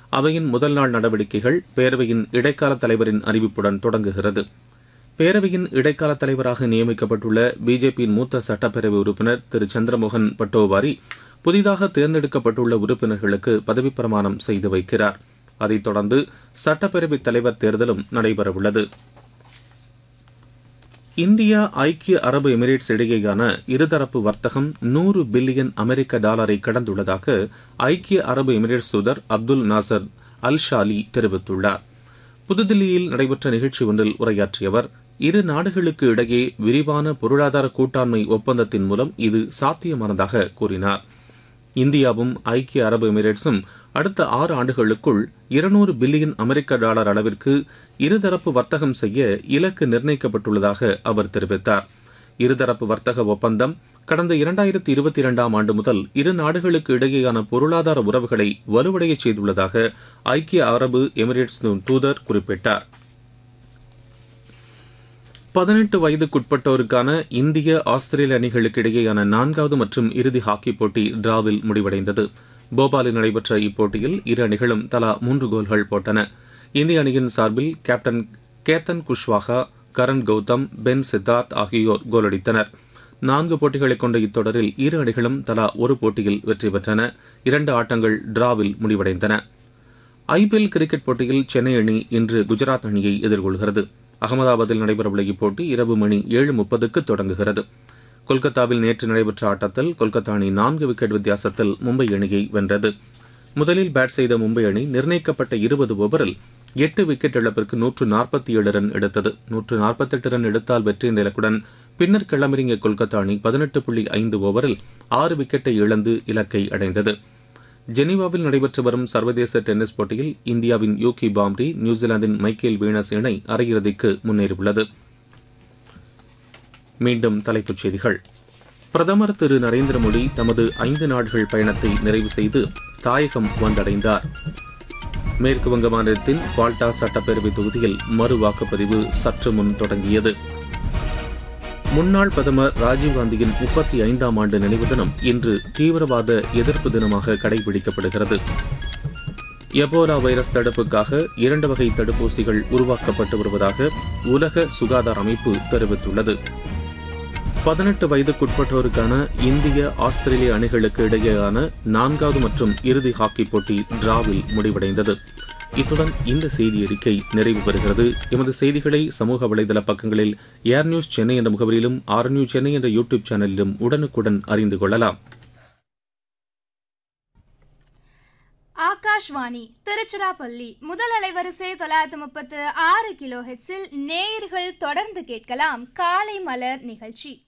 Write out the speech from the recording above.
அவையின் முதல் நாள் நடவடிக்கைகள் பேரவையின் இடைக்கால தலைவரின் அறிவிப்புடன் தொடங்குகிறது பேரவையின் இடைக்கால தலைவராக நியமிக்கப்பட்டுள்ள பிஜேபியின் மூத்த சட்டப்பேரவை உறுப்பினர் திரு சந்திரமோகன் பட்டோவாரி புதிதாக தேர்ந்தெடுக்கப்பட்டுள்ள உறுப்பினர்களுக்கு பதவிப் பிரமாணம் செய்து வைக்கிறார் அதைத் தொடர்ந்து சட்டப்பேரவைத் தலைவர் தேர்தலும் நடைபெறவுள்ளது இந்தியா ஐக்கிய அரபு எமிரேட்ஸ் இடையேயான இருதரப்பு வர்த்தகம் நூறு பில்லியன் அமெரிக்க டாலரை கடந்துள்ளதாக ஐக்கிய அரபு எமிரேட்ஸ் தூதர் அப்துல் நாசர் அல் ஷாலி தெரிவித்துள்ளார் புதுதில்லியில் நடைபெற்ற நிகழ்ச்சி ஒன்றில் உரையாற்றிய அவர் இரு நாடுகளுக்கு இடையே விரிவான பொருளாதார கூட்டாண்மை ஒப்பந்தத்தின் மூலம் இது சாத்தியமானதாக கூறினார் இந்தியாவும் ஐக்கிய அரபு எமிரேட்ஸும் அடுத்த ஆறு ஆண்டுகளுக்குள் இருநூறு பில்லியன் அமெரிக்க டாலர் அளவிற்கு இருதரப்பு வர்த்தகம் செய்ய இலக்கு நிர்ணயிக்கப்பட்டுள்ளதாக அவர் தெரிவித்தார் இருதரப்பு வர்த்தக ஒப்பந்தம் கடந்த இரண்டாயிரத்தி இருபத்தி இரண்டாம் ஆண்டு முதல் இரு நாடுகளுக்கு இடையேயான பொருளாதார உறவுகளை வலுவடைய செய்துள்ளதாக ஐக்கிய அரபு எமிரேட்ஸ் தூதர் குறிப்பிட்டார் பதினெட்டு வயதுக்குட்பட்டோருக்கான இந்திய ஆஸ்திரேலிய அணிகளுக்கு இடையேயான நான்காவது மற்றும் இறுதி ஹாக்கி போட்டி டிராவில் முடிவடைந்தது போபாலில் நடைபெற்ற இப்போட்டியில் இரு அணிகளும் தலா மூன்று கோல்கள் போட்டன இந்திய அணியின் சார்பில் கேப்டன் கேத்தன் குஷ்வாகா கரண் கௌதம் பென் சித்தார்த் ஆகியோர் கோலடித்தனர் நான்கு போட்டிகளை கொண்ட இத்தொடரில் இரு அணிகளும் தலா ஒரு போட்டியில் வெற்றி பெற்றன இரண்டு ஆட்டங்கள் டிராவில் முடிவடைந்தன ஐபிஎல் கிரிக்கெட் போட்டியில் சென்னை அணி இன்று குஜராத் அணியை எதிர்கொள்கிறது அகமதாபாத்தில் நடைபெறவுள்ள இப்போட்டி இரவு மணி ஏழு முப்பதுக்கு தொடங்குகிறது கொல்கத்தாவில் நேற்று நடைபெற்ற ஆட்டத்தில் கொல்கத்தா அணி நான்கு விக்கெட் வித்தியாசத்தில் மும்பை அணியை வென்றது முதலில் பேட் செய்த மும்பை அணி நிர்ணயிக்கப்பட்ட இருபது ஓவரில் எட்டு விக்கெட் இழப்பிற்கு நூற்று நாற்பத்தி ஏழு ரன் எடுத்தது நூற்று நாற்பத்தெட்டு ரன் எடுத்தால் வெற்றி என்ற இலக்குடன் பின்னர் களமிறங்கிய கொல்கத்தா அணி பதினெட்டு புள்ளி ஐந்து ஓவரில் ஆறு விக்கெட்டை இழந்து இலக்கை அடைந்தது ஜெனீவாவில் நடைபெற்று வரும் சர்வதேச டென்னிஸ் போட்டியில் இந்தியாவின் யூகி பாம்ரி நியூசிலாந்தின் மைக்கேல் வீனஸ் இணை அரையிறுதிக்கு முன்னேறியுள்ளது மீண்டும் தலைப்புச் செய்திகள் பிரதமர் திரு நரேந்திர மோடி தமது ஐந்து நாடுகள் பயணத்தை நிறைவு செய்து தாயகம் வந்தடைந்தார் மேற்கு வங்க மாநிலத்தின் பால்டா சட்டப்பேரவை தொகுதியில் மறு வாக்குப்பதிவு சற்று முன் தொடங்கியது முன்னாள் பிரதமர் ராஜீவ்காந்தியின் முப்பத்தி ஐந்தாம் ஆண்டு நினைவு தினம் இன்று தீவிரவாத எதிர்ப்பு தினமாக கடைபிடிக்கப்படுகிறது எபோலா வைரஸ் தடுப்புக்காக இரண்டு வகை தடுப்பூசிகள் உருவாக்கப்பட்டு வருவதாக உலக சுகாதார அமைப்பு தெரிவித்துள்ளது பதினெட்டு வயதுக்குட்பட்டோருக்கான இந்திய ஆஸ்திரேலிய அணிகளுக்கு இடையேயான நான்காவது மற்றும் இறுதி ஹாக்கி போட்டி டிராவில் முடிவடைந்தது இத்துடன் இந்த செய்தி அறிக்கை நிறைவு பெறுகிறது எமது செய்திகளை சமூக வலைதள பக்கங்களில் ஏர் நியூஸ் சென்னை என்ற முகவரியிலும் ஆர் நியூஸ் சென்னை என்ற யூடியூப் சேனலிலும் உடனுக்குடன் அறிந்து கொள்ளலாம் ஆகாஷ்வாணி திருச்சிராப்பள்ளி முதல் அலைவரிசை தொள்ளாயிரத்து முப்பத்து ஆறு கிலோ ஹெட்ஸில் நேயர்கள் தொடர்ந்து கேட்கலாம் காலை மலர் நிகழ்ச்சி